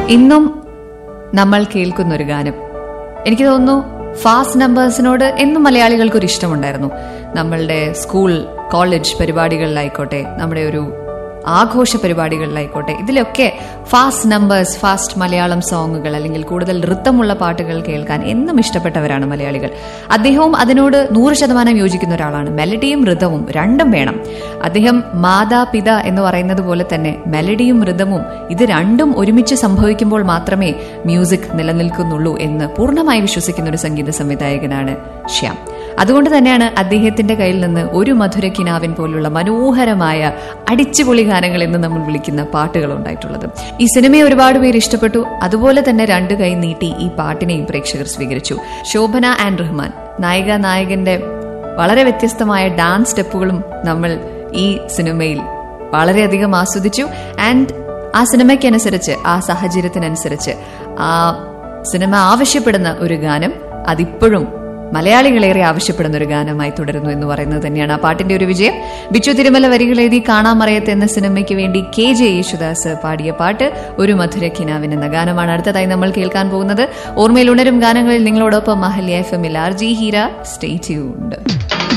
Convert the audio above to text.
ഇന്നും നമ്മൾ കേൾക്കുന്ന ഒരു ഗാനം എനിക്ക് തോന്നുന്നു ഫാസ്റ്റ് നമ്പേഴ്സിനോട് എന്നും മലയാളികൾക്ക് ഒരു ഇഷ്ടമുണ്ടായിരുന്നു നമ്മളുടെ സ്കൂൾ കോളേജ് പരിപാടികളിലായിക്കോട്ടെ നമ്മുടെ ഒരു ആഘോഷ പരിപാടികളിലായിക്കോട്ടെ ഇതിലൊക്കെ ഫാസ്റ്റ് നമ്പേഴ്സ് ഫാസ്റ്റ് മലയാളം സോങ്ങുകൾ അല്ലെങ്കിൽ കൂടുതൽ നൃത്തമുള്ള പാട്ടുകൾ കേൾക്കാൻ എന്നും ഇഷ്ടപ്പെട്ടവരാണ് മലയാളികൾ അദ്ദേഹവും അതിനോട് നൂറ് ശതമാനം യോജിക്കുന്ന ഒരാളാണ് മെലഡിയും ഋതവും രണ്ടും വേണം അദ്ദേഹം മാതാപിത എന്ന് പറയുന്നത് പോലെ തന്നെ മെലഡിയും ഋതവും ഇത് രണ്ടും ഒരുമിച്ച് സംഭവിക്കുമ്പോൾ മാത്രമേ മ്യൂസിക് നിലനിൽക്കുന്നുള്ളൂ എന്ന് പൂർണ്ണമായി വിശ്വസിക്കുന്ന ഒരു സംഗീത സംവിധായകനാണ് ശ്യാം അതുകൊണ്ട് തന്നെയാണ് അദ്ദേഹത്തിന്റെ കയ്യിൽ നിന്ന് ഒരു മധുര കിനാവിൻ പോലുള്ള മനോഹരമായ അടിച്ചുപൊളി ഗാനങ്ങൾ എന്ന് നമ്മൾ വിളിക്കുന്ന പാട്ടുകൾ ഉണ്ടായിട്ടുള്ളത് ഈ സിനിമയെ ഒരുപാട് പേര് ഇഷ്ടപ്പെട്ടു അതുപോലെ തന്നെ രണ്ട് കൈ നീട്ടി ഈ പാട്ടിനെയും പ്രേക്ഷകർ സ്വീകരിച്ചു ശോഭന ആൻഡ് റഹ്മാൻ നായിക നായകന്റെ വളരെ വ്യത്യസ്തമായ ഡാൻസ് സ്റ്റെപ്പുകളും നമ്മൾ ഈ സിനിമയിൽ വളരെയധികം ആസ്വദിച്ചു ആൻഡ് ആ സിനിമയ്ക്കനുസരിച്ച് ആ സാഹചര്യത്തിനനുസരിച്ച് ആ സിനിമ ആവശ്യപ്പെടുന്ന ഒരു ഗാനം അതിപ്പോഴും മലയാളികളേറെ ആവശ്യപ്പെടുന്ന ഒരു ഗാനമായി തുടരുന്നു എന്ന് പറയുന്നത് തന്നെയാണ് ആ പാട്ടിന്റെ ഒരു വിജയം ബിച്ചു തിരുമല വരികൾ എഴുതി കാണാമറയത്ത് എന്ന സിനിമയ്ക്ക് വേണ്ടി കെ ജെ യേശുദാസ് പാടിയ പാട്ട് ഒരു മധുര കിനാവിൻ എന്ന ഗാനമാണ് അടുത്തതായി നമ്മൾ കേൾക്കാൻ പോകുന്നത് ഓർമ്മയിൽ ഉണരും ഗാനങ്ങളിൽ നിങ്ങളോടൊപ്പം മഹല്യ എഫ് എമ്മിൽ R J Heera stay tuned